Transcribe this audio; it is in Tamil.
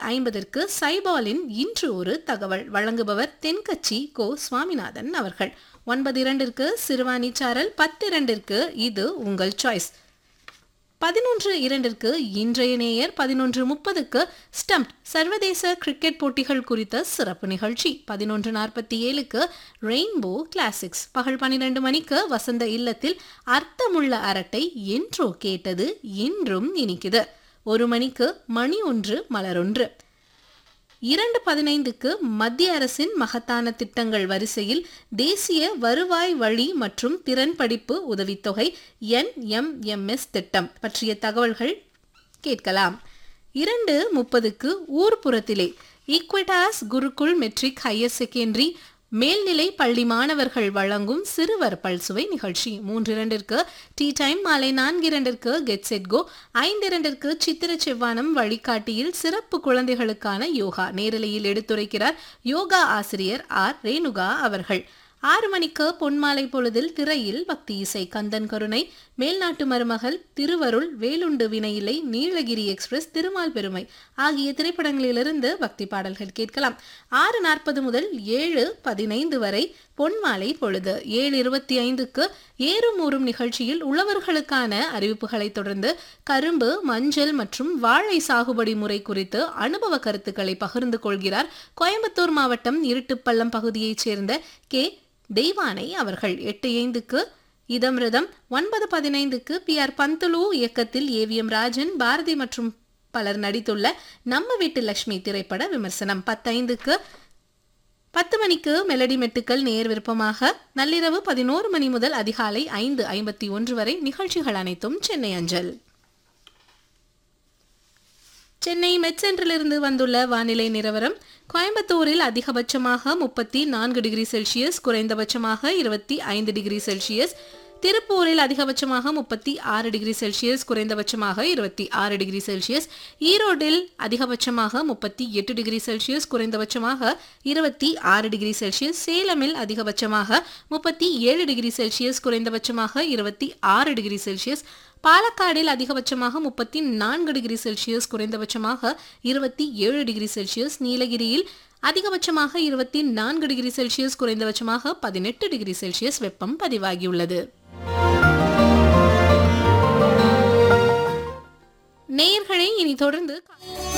ஐம்பதற்கு சைபாலின் இன்று ஒரு தகவல் வழங்குபவர் தென்கட்சி கோ சுவாமிநாதன் அவர்கள் ஒன்பது இரண்டிற்கு சிறுவாணி சாரல் பத்து இரண்டிற்கு இது உங்கள் சாய்ஸ் பதினொன்று இரண்டிற்கு இன்றைய நேயர் பதினொன்று முப்பதுக்கு ஸ்டம்ப் சர்வதேச கிரிக்கெட் போட்டிகள் குறித்த சிறப்பு நிகழ்ச்சி பதினொன்று நாற்பத்தி ஏழுக்கு ரெயின்போ கிளாசிக்ஸ் பகல் பன்னிரண்டு மணிக்கு வசந்த இல்லத்தில் அர்த்தமுள்ள அரட்டை என்றோ கேட்டது இன்றும் இனிக்குது ஒரு மணிக்கு மணி ஒன்று மலரொன்று இரண்டு பதினைந்துக்கு மத்திய அரசின் மகத்தான திட்டங்கள் வரிசையில் தேசிய வருவாய் வழி மற்றும் திறன் படிப்பு உதவித்தொகை என்எம்எம்எஸ் திட்டம் பற்றிய தகவல்கள் கேட்கலாம் இரண்டு முப்பதுக்கு ஊர்ப்புறத்திலே Equitas Gurukul matric higher secondary மேல்நிலை பள்ளி மாணவர்கள் வழங்கும் சிறுவர் பல்சுவை நிகழ்ச்சி மூன்று இரண்டிற்கு டீ டைம் மாலை நான்கு இரண்டிற்கு கெட் செட் கோ ஐந்து இரண்டிற்கு சித்திர செவ்வானம் வழிகாட்டியில் சிறப்பு குழந்தைகளுக்கான யோகா நேரலையில் எடுத்துரைக்கிறார் யோகா ஆசிரியர் ஆர் ரேணுகா அவர்கள் ஆறு மணிக்கு பொன்மாலை பொழுதில் திரையில் பக்தி இசை கந்தன் கருணை மேல்நாட்டு மருமகள் திருவருள் வேலுண்டு வினையிலை நீலகிரி எக்ஸ்பிரஸ் திருமால் பெருமை ஆகிய திரைப்படங்களிலிருந்து பக்தி பாடல்கள் கேட்கலாம் ஆறு நாற்பது முதல் ஏழு பதினைந்து வரை பொன்மாலை பொழுது ஏழு இருபத்தி ஐந்துக்கு ஏறும் ஊறும் நிகழ்ச்சியில் உழவர்களுக்கான அறிவிப்புகளை தொடர்ந்து கரும்பு மஞ்சள் மற்றும் வாழை சாகுபடி முறை குறித்து அனுபவ கருத்துக்களை பகிர்ந்து கொள்கிறார் கோயம்புத்தூர் மாவட்டம் இருட்டுப்பள்ளம் பகுதியைச் சேர்ந்த கே தெய்வானை அவர்கள் எட்டு ஐந்துக்கு இதம்ரிதம் ஒன்பது பதினைந்துக்கு பி ஆர் பந்துலு இயக்கத்தில் ஏவிஎம் ராஜன் பாரதி மற்றும் பலர் நடித்துள்ள நம்ம வீட்டு லட்சுமி திரைப்பட விமர்சனம் பத்தைந்துக்கு பத்து மணிக்கு மெலடி மெட்டுக்கள் நேர் விருப்பமாக நள்ளிரவு பதினோரு மணி முதல் அதிகாலை ஐந்து ஐம்பத்தி ஒன்று வரை நிகழ்ச்சிகள் அனைத்தும் சென்னை அஞ்சல் சென்னை மெட் சென்டரிலிருந்து வந்துள்ள வானிலை நிலவரம் கோயம்புத்தூரில் அதிகபட்சமாக முப்பத்தி நான்கு டிகிரி செல்சியஸ் குறைந்தபட்சமாக இருபத்தி ஐந்து டிகிரி செல்சியஸ் திருப்பூரில் அதிகபட்சமாக முப்பத்தி ஆறு டிகிரி செல்சியஸ் குறைந்தபட்சமாக இருபத்தி ஆறு டிகிரி செல்சியஸ் ஈரோட்டில் அதிகபட்சமாக முப்பத்தி எட்டு டிகிரி செல்சியஸ் குறைந்தபட்சமாக இருபத்தி ஆறு டிகிரி செல்சியஸ் சேலமில் அதிகபட்சமாக முப்பத்தி ஏழு டிகிரி செல்சியஸ் குறைந்தபட்சமாக இருபத்தி ஆறு டிகிரி செல்சியஸ் பாலக்காடில் அதிகபட்சமாக முப்பத்தி நான்கு டிகிரி செல்சியஸ் குறைந்தபட்சமாக இருபத்தி ஏழு டிகிரி செல்சியஸ் நீலகிரியில் அதிகபட்சமாக இருபத்தி நான்கு டிகிரி செல்சியஸ் குறைந்தபட்சமாக பதினெட்டு டிகிரி செல்சியஸ் வெப்பம் பதிவாகியுள்ளது நேயர்களை இனி தொடர்ந்து